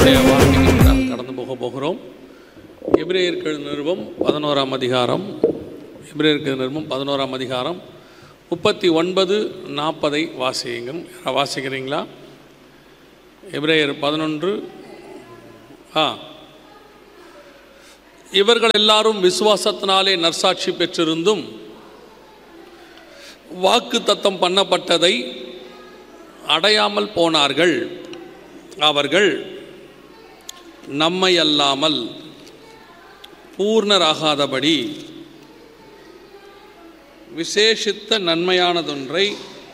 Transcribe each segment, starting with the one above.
நம்முடைய வார்த்தைக்கு நாம் கடந்து போக போகிறோம் எபிரேயருக்கு நிறுவம் பதினோராம் அதிகாரம் எபிரேயருக்கு நிறுவம் பதினோராம் அதிகாரம் முப்பத்தி ஒன்பது நாற்பதை வாசியுங்கள் யாரா வாசிக்கிறீங்களா எபிரேயர் பதினொன்று ஆ இவர்கள் எல்லாரும் விசுவாசத்தினாலே நற்சாட்சி பெற்றிருந்தும் வாக்கு தத்தம் பண்ணப்பட்டதை அடையாமல் போனார்கள் அவர்கள் நம்மை அல்லாமல் பூர்ணராகாதபடி விசேஷித்த நன்மையானதொன்றை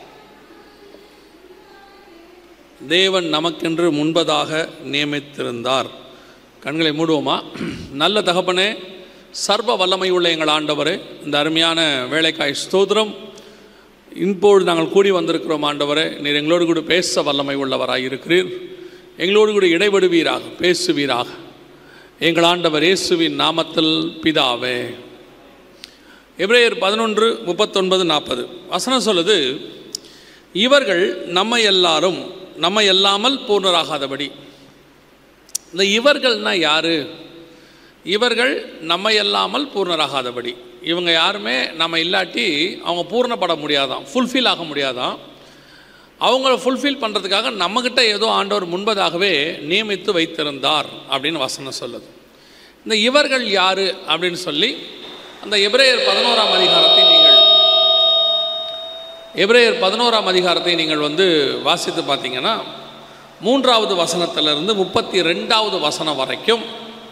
தேவன் நமக்கென்று முன்பதாக நியமித்திருந்தார் கண்களை மூடுவோமா நல்ல தகப்பனே சர்வ வல்லமை உள்ள எங்கள் ஆண்டவரே இந்த அருமையான வேலைக்காய் ஸ்தோத்திரம் இப்பொழுது நாங்கள் கூடி வந்திருக்கிறோம் ஆண்டவரே நீர் எங்களோடு கூட பேச வல்லமை உள்ளவராய் இருக்கிறீர் எங்களோடு கூட இடைபடுவீராக பேசுவீராக எங்கள் ஆண்டவர் இயேசுவின் நாமத்தில் பிதாவே எப்ரேயர் பதினொன்று முப்பத்தொன்பது நாற்பது வசனம் சொல்லுது இவர்கள் நம்மை எல்லாரும் நம்மை எல்லாமல் பூர்ணராகாதபடி இந்த இவர்கள்னா யாரு இவர்கள் நம்மை அல்லாமல் பூர்ணராகாதபடி இவங்க யாருமே நம்ம இல்லாட்டி அவங்க பூர்ணப்பட முடியாதான் ஃபுல்ஃபில் ஆக முடியாதான் அவங்கள ஃபுல்ஃபில் பண்ணுறதுக்காக நம்மக்கிட்ட ஏதோ ஆண்டவர் முன்பதாகவே நியமித்து வைத்திருந்தார் அப்படின்னு வசனம் சொல்லுது இந்த இவர்கள் யார் அப்படின்னு சொல்லி அந்த எபிரேயர் பதினோராம் அதிகாரத்தை நீங்கள் எபிரேயர் பதினோராம் அதிகாரத்தை நீங்கள் வந்து வாசித்து பார்த்தீங்கன்னா மூன்றாவது வசனத்திலிருந்து முப்பத்தி ரெண்டாவது வசனம் வரைக்கும்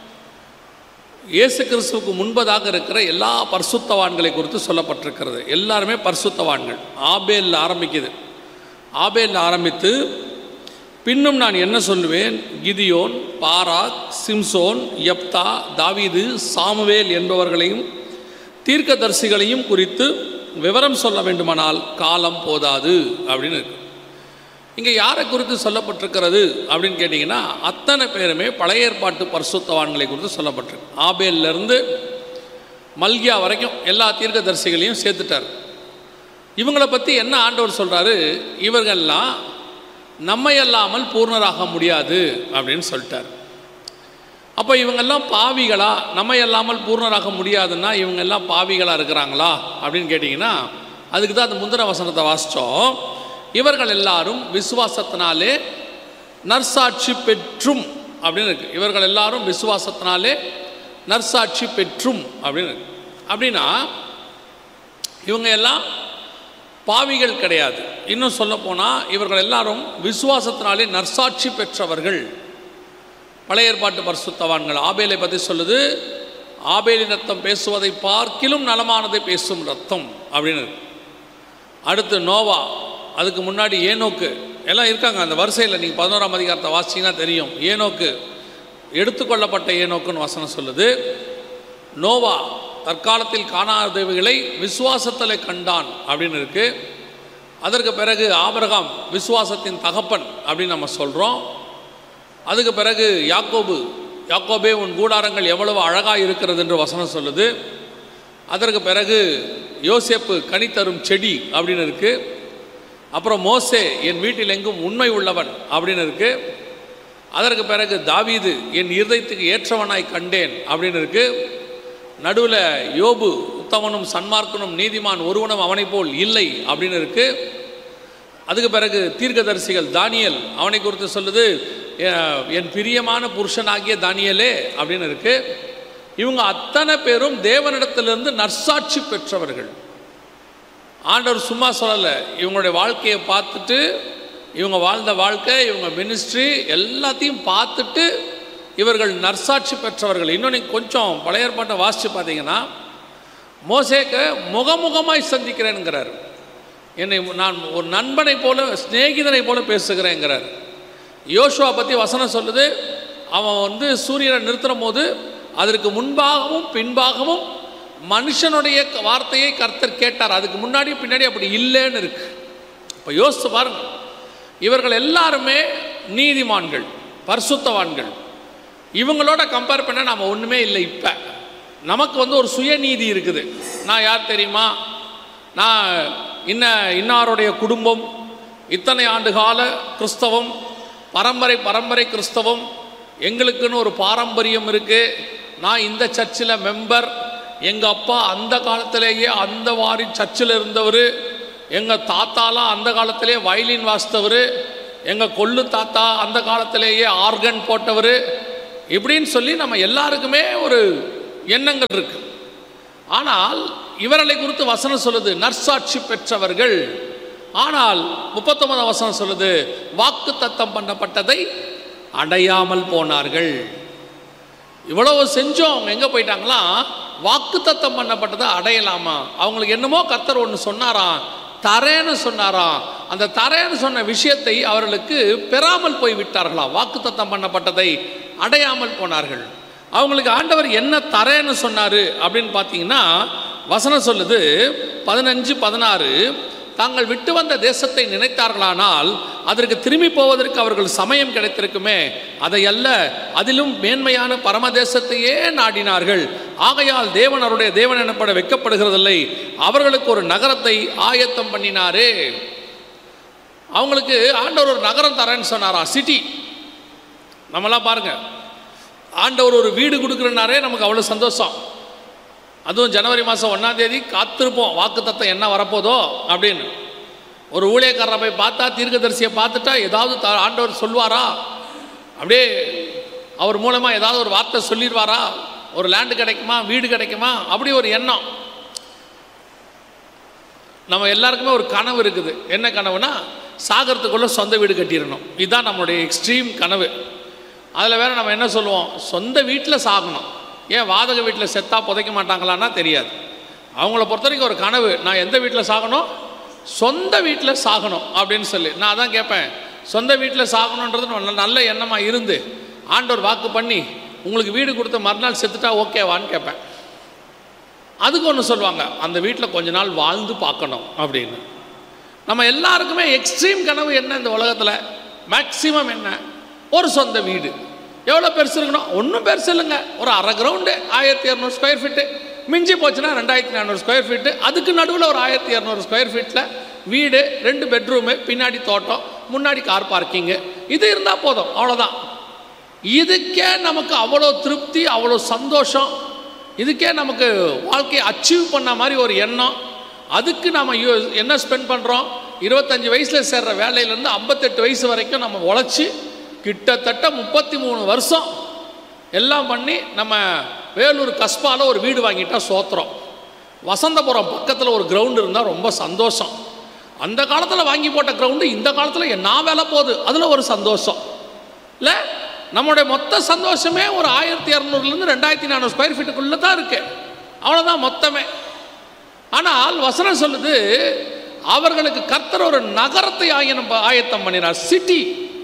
இயேசு கிறிஸ்துவுக்கு முன்பதாக இருக்கிற எல்லா பரிசுத்தவான்களை குறித்து சொல்லப்பட்டிருக்கிறது எல்லாருமே பரிசுத்தவான்கள் ஆபேல் ஆரம்பிக்குது ஆபேல் ஆரம்பித்து பின்னும் நான் என்ன சொல்லுவேன் கிதியோன் பாராக் சிம்சோன் யப்தா தாவீது சாமுவேல் என்பவர்களையும் தீர்க்கதரிசிகளையும் குறித்து விவரம் சொல்ல வேண்டுமானால் காலம் போதாது அப்படின்னு இருக்கு இங்கே யாரை குறித்து சொல்லப்பட்டிருக்கிறது அப்படின்னு கேட்டிங்கன்னா அத்தனை பேருமே பழைய ஏற்பாட்டு பரிசுத்தவான்களை குறித்து சொல்லப்பட்டிருக்கு ஆபேல்லேருந்து மல்கியா வரைக்கும் எல்லா தீர்க்கதரிசிகளையும் சேர்த்துட்டார் இவங்களை பற்றி என்ன ஆண்டவர் சொல்கிறாரு இவர்கள்லாம் நம்மை அல்லாமல் பூர்ணராக முடியாது அப்படின்னு சொல்லிட்டார் அப்போ இவங்கெல்லாம் பாவிகளா நம்மை அல்லாமல் பூர்ணராக முடியாதுன்னா இவங்கெல்லாம் பாவிகளாக இருக்கிறாங்களா அப்படின்னு கேட்டிங்கன்னா அதுக்கு தான் அந்த முந்திர வசனத்தை வாசித்தோம் இவர்கள் எல்லாரும் விசுவாசத்தினாலே நற்சாட்சி பெற்றும் அப்படின்னு இருக்கு இவர்கள் எல்லாரும் விசுவாசத்தினாலே நற்சாட்சி பெற்றும் அப்படின்னு இருக்கு அப்படின்னா இவங்க எல்லாம் பாவிகள் கிடையாது இன்னும் சொல்லப்போனால் இவர்கள் எல்லாரும் விசுவாசத்தினாலே நற்சாட்சி பெற்றவர்கள் பழைய ஏற்பாட்டு பரிசுத்தவான்கள் ஆபேலை பற்றி சொல்லுது ஆபேலின் ரத்தம் பேசுவதை பார்க்கிலும் நலமானதை பேசும் ரத்தம் அப்படின்னு இருக்கு. அடுத்து நோவா அதுக்கு முன்னாடி ஏனோக்கு எல்லாம் இருக்காங்க அந்த வரிசையில் நீங்கள் பதினோராம் அதிகாரத்தை வாசிங்கன்னா தெரியும் ஏனோக்கு எடுத்துக்கொள்ளப்பட்ட ஏனோக்குன்னு வசனம் சொல்லுது நோவா தற்காலத்தில் காணாதவைகளை விசுவாசத்தில் கண்டான் அப்படின்னு இருக்கு அதற்கு பிறகு ஆபிரகாம் விசுவாசத்தின் தகப்பன் அப்படின்னு நம்ம சொல்கிறோம் அதுக்கு பிறகு யாக்கோபு யாக்கோபே உன் கூடாரங்கள் எவ்வளவு அழகாக இருக்கிறது என்று வசனம் சொல்லுது அதற்கு பிறகு யோசேப்பு கனி தரும் செடி அப்படின்னு இருக்கு அப்புறம் மோசே என் வீட்டில் எங்கும் உண்மை உள்ளவன் அப்படின்னு இருக்கு அதற்கு பிறகு தாவீது என் இருதயத்துக்கு ஏற்றவனாய் கண்டேன் அப்படின்னு இருக்கு நடுவில் யோபு உத்தமனும் சன்மார்க்கனும் நீதிமான் ஒருவனும் அவனைப் போல் இல்லை அப்படின்னு இருக்கு அதுக்கு பிறகு தீர்க்கதரிசிகள் தானியல் அவனை குறித்து சொல்லுது "எ- என் பிரியமான புருஷனாகிய தானியலே அப்படின்னு இருக்கு இவங்க அத்தனை பேரும் தேவனிடத்திலிருந்து நற்சாட்சி பெற்றவர்கள் ஆண்டவர் சும்மா சொல்லலை இவங்களுடைய வாழ்க்கையை பார்த்துட்டு இவங்க வாழ்ந்த வாழ்க்கை இவங்க மினிஸ்ட்ரி எல்லாத்தையும் பார்த்துட்டு இவர்கள் நற்சாட்சி பெற்றவர்கள் இன்னும் நீங்கள் கொஞ்சம் பழைய ஏற்பாட்டை வாசித்து பார்த்தீங்கன்னா மோசேக்க முகமுகமாய் சந்திக்கிறேன்கிறார் என்னை நான் ஒரு நண்பனை போல சிநேகிதனை போல பேசுகிறேங்கிறார் யோசுவா பற்றி வசனம் சொல்லுது அவன் வந்து சூரியனை நிறுத்துற போது அதற்கு முன்பாகவும் பின்பாகவும் மனுஷனுடைய வார்த்தையை கர்த்தர் கேட்டார் அதுக்கு முன்னாடி பின்னாடி அப்படி இல்லைன்னு இருக்கு இப்போ யோசித்து பாருங்க இவர்கள் எல்லாருமே நீதிமான்கள் பரிசுத்தவான்கள் இவங்களோட கம்பேர் பண்ண நாம் ஒன்றுமே இல்லை இப்போ நமக்கு வந்து ஒரு சுயநீதி இருக்குது நான் யார் தெரியுமா நான் இன்ன இன்னாருடைய குடும்பம் இத்தனை ஆண்டு கால கிறிஸ்தவம் பரம்பரை பரம்பரை கிறிஸ்தவம் எங்களுக்குன்னு ஒரு பாரம்பரியம் இருக்குது நான் இந்த சர்ச்சில் மெம்பர் எங்கள் அப்பா அந்த காலத்திலேயே அந்த வாரி சர்ச்சில் இருந்தவர் எங்கள் தாத்தாலாம் அந்த காலத்திலேயே வயலின் வாசித்தவர் எங்கள் கொள்ளு தாத்தா அந்த காலத்திலேயே ஆர்கன் போட்டவர் இப்படின்னு சொல்லி நம்ம எல்லாருக்குமே ஒரு எண்ணங்கள் இருக்கு ஆனால் இவர்களை குறித்து வசனம் சொல்லுது நற்சாட்சி பெற்றவர்கள் ஆனால் முப்பத்தொன்பதாம் வசனம் சொல்லுது வாக்கு தத்தம் பண்ணப்பட்டதை அடையாமல் போனார்கள் இவ்வளவு செஞ்சோம் அவங்க எங்கே போயிட்டாங்களா வாக்கு தத்தம் பண்ணப்பட்டதை அடையலாமா அவங்களுக்கு என்னமோ கர்த்தர் ஒன்று சொன்னாராம் தரேன்னு சொன்னாராம் அந்த தரேன்னு சொன்ன விஷயத்தை அவர்களுக்கு பெறாமல் போய் விட்டார்களாம் வாக்கு தத்தம் பண்ணப்பட்டதை அடையாமல் போனார்கள் அவங்களுக்கு ஆண்டவர் என்ன தரேன்னு சொன்னார் அப்படின்னு பார்த்தீங்கன்னா வசனம் சொல்லுது பதினஞ்சு பதினாறு தாங்கள் விட்டு வந்த தேசத்தை நினைத்தார்களானால் அதற்கு திரும்பி போவதற்கு அவர்கள் சமயம் கிடைத்திருக்குமே அதை அல்ல அதிலும் மேன்மையான பரமதேசத்தையே நாடினார்கள் ஆகையால் தேவன் அவருடைய தேவன் எனப்பட வைக்கப்படுகிறதில்லை அவர்களுக்கு ஒரு நகரத்தை ஆயத்தம் பண்ணினாரே அவங்களுக்கு ஆண்டவர் ஒரு நகரம் தரேன்னு சொன்னாரா சிட்டி நம்மளாம் பாருங்க ஆண்டவர் ஒரு வீடு கொடுக்குறனாரே நமக்கு அவ்வளோ சந்தோஷம் அதுவும் ஜனவரி மாதம் ஒன்றாம் தேதி காத்திருப்போம் வாக்குத்தத்தம் என்ன வரப்போதோ அப்படின்னு ஒரு ஊழியக்காரரை போய் பார்த்தா தீர்க்கதரிசியை பார்த்துட்டா ஏதாவது த ஆண்டவர் சொல்வாரா அப்படியே அவர் மூலமாக ஏதாவது ஒரு வார்த்தை சொல்லிடுவாரா ஒரு லேண்டு கிடைக்குமா வீடு கிடைக்குமா அப்படி ஒரு எண்ணம் நம்ம எல்லாருக்குமே ஒரு கனவு இருக்குது என்ன கனவுனா சாகரத்துக்குள்ளே சொந்த வீடு கட்டிடணும் இதுதான் நம்மளுடைய எக்ஸ்ட்ரீம் கனவு அதில் வேற நம்ம என்ன சொல்லுவோம் சொந்த வீட்டில் சாகணும் ஏன் வாதக வீட்டில் செத்தா புதைக்க மாட்டாங்களான்னா தெரியாது அவங்கள பொறுத்த வரைக்கும் ஒரு கனவு நான் எந்த வீட்டில் சாகணும் சொந்த வீட்டில் சாகணும் அப்படின்னு சொல்லி நான் அதான் கேட்பேன் சொந்த வீட்டில் சாகணுன்றது நல்ல நல்ல எண்ணமாக இருந்து ஆண்டவர் வாக்கு பண்ணி உங்களுக்கு வீடு கொடுத்த மறுநாள் செத்துட்டா ஓகேவான்னு கேட்பேன் அதுக்கு ஒன்று சொல்லுவாங்க அந்த வீட்டில் கொஞ்ச நாள் வாழ்ந்து பார்க்கணும் அப்படின்னு நம்ம எல்லாருக்குமே எக்ஸ்ட்ரீம் கனவு என்ன இந்த உலகத்தில் மேக்சிமம் என்ன ஒரு சொந்த வீடு எவ்வளோ பெருசு இருக்கணும் ஒன்றும் பெருசு இல்லைங்க ஒரு அரை கிரவுண்டு ஆயிரத்தி இரநூறு ஸ்கொயர் ஃபீட்டு மிஞ்சி போச்சுன்னா ரெண்டாயிரத்தி நானூறு ஸ்கொயர் ஃபீட்டு அதுக்கு நடுவில் ஒரு ஆயிரத்தி இரநூறு ஸ்கொயர் ஃபீட்டில் வீடு ரெண்டு பெட்ரூமு பின்னாடி தோட்டம் முன்னாடி கார் பார்க்கிங்கு இது இருந்தால் போதும் அவ்வளோதான் இதுக்கே நமக்கு அவ்வளோ திருப்தி அவ்வளோ சந்தோஷம் இதுக்கே நமக்கு வாழ்க்கையை அச்சீவ் பண்ண மாதிரி ஒரு எண்ணம் அதுக்கு நம்ம யோ- என்ன ஸ்பெண்ட் பண்ணுறோம் இருபத்தஞ்சி வயசில் சேர்ற வேலையிலேருந்து ஐம்பத்தெட்டு வயசு வரைக்கும் நம்ம உழைச்சி கிட்டத்தட்ட முப்பத்தி மூணு வருஷம் எல்லாம் பண்ணி நம்ம வேலூர் கஸ்பால ஒரு வீடு வாங்கிட்டா சோத்திரம் வசந்தபுரம் பக்கத்தில் ஒரு கிரவுண்டு இருந்தால் ரொம்ப சந்தோஷம் அந்த காலத்தில் வாங்கி போட்ட கிரவுண்டு இந்த காலத்தில் என்ன வேலை போகுது அதில் ஒரு சந்தோஷம் இல்லை நம்முடைய மொத்த சந்தோஷமே ஒரு ஆயிரத்தி இரநூறுலேருந்து ரெண்டாயிரத்தி நானூறு ஸ்கொயர் ஃபீட்டுக்குள்ளே தான் இருக்கு அவ்வளோதான் மொத்தமே ஆனால் வசனம் சொல்லுது அவர்களுக்கு கர்த்தர் ஒரு நகரத்தை ஆயனம் ஆயத்தம் பண்ணினார் சிட்டி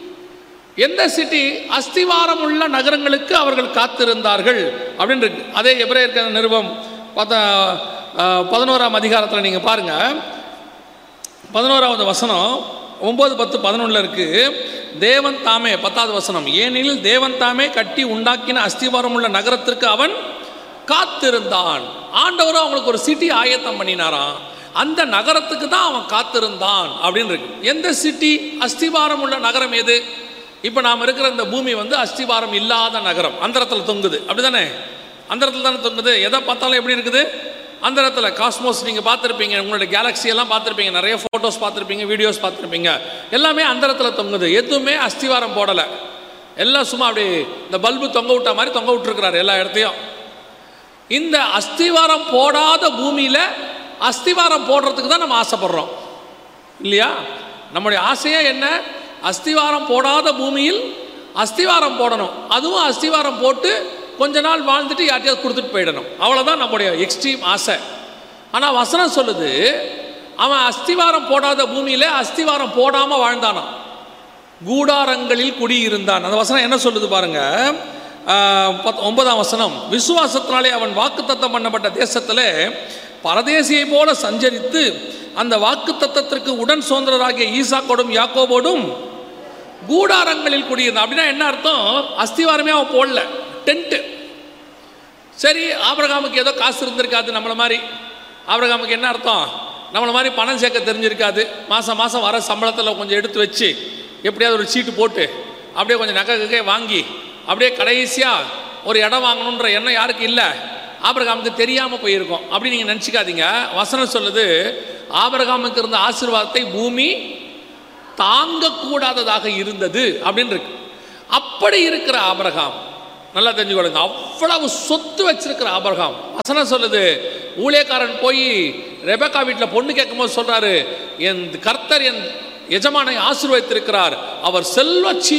எந்த சிட்டி அஸ்திவாரம் உள்ள நகரங்களுக்கு அவர்கள் காத்திருந்தார்கள் அப்படின்னு இருக்கு அதே எபிரேயர் நிருபம் பத்த அஹ், பதினோராம் அதிகாரத்தில் நீங்கள் பாருங்கள் பதினோராவது வசனம் ஒம்பது பத்து பதினொன்றில் இருக்கு தேவன் தாமே பத்தாவது வசனம் ஏனெனில் தேவன் தாமே கட்டி உண்டாக்கின அஸ்திவாரம் உள்ள நகரத்திற்கு அவன் காத்திருந்தான் ஆண்டவரும் அவங்களுக்கு ஒரு சிட்டி ஆயத்தம் பண்ணினாராம் அந்த நகரத்துக்கு தான் அவன் காத்திருந்தான் அப்படின்னு இருக்கு எந்த சிட்டி அஸ்திவாரம் உள்ள நகரம் எது இப்போ நாம் இருக்கிற இந்த பூமி வந்து அஸ்திவாரம் இல்லாத நகரம் அந்தரத்தில் தொங்குது அப்படிதானே அந்தரத்தில் தானே தொங்குது எதை பார்த்தாலும் எப்படி இருக்குது அந்த இடத்துல காஸ்மோஸ் நீங்கள் பார்த்துருப்பீங்க உங்களுடைய கேலக்ஸி எல்லாம் பார்த்துருப்பீங்க நிறைய ஃபோட்டோஸ் பார்த்துருப்பீங்க வீடியோஸ் பார்த்துருப்பீங்க எல்லாமே அந்த இடத்துல தொங்குது எதுவுமே அஸ்திவாரம் போடலை எல்லாம் சும்மா அப்படி இந்த பல்பு தொங்க விட்ட மாதிரி தொங்க விட்டுருக்கிறாரு எல்லா இடத்தையும் இந்த அஸ்திவாரம் போடாத பூமியில் அஸ்திவாரம் போடுறதுக்கு தான் நம்ம ஆசைப்படுறோம் இல்லையா நம்முடைய ஆசையே என்ன அஸ்திவாரம் போடாத பூமியில் அஸ்திவாரம் போடணும் அதுவும் அஸ்திவாரம் போட்டு கொஞ்ச நாள் வாழ்ந்துட்டு யார்ட்டையாவது கொடுத்துட்டு போயிடணும் அவ்வளோதான் நம்முடைய எக்ஸ்ட்ரீம் ஆசை ஆனால் வசனம் சொல்லுது அவன் அஸ்திவாரம் போடாத பூமியில் அஸ்திவாரம் போடாமல் வாழ்ந்தானாம் கூடாரங்களில் குடியிருந்தான் அந்த வசனம் என்ன சொல்லுது பாருங்க ஆஹ், பத்- ஒன்பதாம் வசனம் விசுவாசத்தினாலே அவன் வாக்குத்தத்தம் பண்ணப்பட்ட தேசத்திலே பரதேசியை போல சஞ்சரித்து அந்த வாக்குத்தத்தத்திற்கு உடன் சுதந்திரராகிய ஈசாக்கோடும் யாக்கோபோடும் கூடாரங்களில் குடியிருந்தான் அப்படின்னா என்ன அர்த்தம் அஸ்திவாரமே அவன் போடல டென்ட்டு சரி ஆபிரகாமுக்கு ஏதோ காசு இருந்திருக்காது நம்மளை மாதிரி ஆபிரகாமுக்கு என்ன அர்த்தம் நம்மளை மாதிரி பணம் சேர்க்க தெரிஞ்சிருக்காது மாதம் மாதம் வர சம்பளத்தில் கொஞ்சம் எடுத்து வச்சு எப்படியாவது ஒரு சீட்டு போட்டு அப்படியே கொஞ்சம் நகை ககை வாங்கி அப்படியே கடைசியாக ஒரு இடம் வாங்கணுன்ற எண்ணம் யாருக்கு இல்லை ஆபிரகாமுக்கு தெரியாமல் போயிருக்கோம் அப்படி நீங்கள் நினச்சிக்காதீங்க வசனம் சொல்லுது ஆபிரகாமுக்கு இருந்த ஆசீர்வாதத்தை பூமி தாங்கக்கூடாததாக இருந்தது அப்படின்னு இருக்கு அப்படி இருக்கிற ஆபிரகாம் நல்லா தெரிஞ்சுக்கொள்ளுங்க அவ்வளவு சொத்து வச்சிருக்கிற ஆபிரகாம் வசனம் சொல்லுது ஊழியக்காரன் போய் ரெபக்கா வீட்டில் பொண்ணு கேட்கும்போது சொல்றாரு என் கர்த்தர் என் எஜமானை ஆசீர்வதித்திருக்கிறார் அவர் செல்வ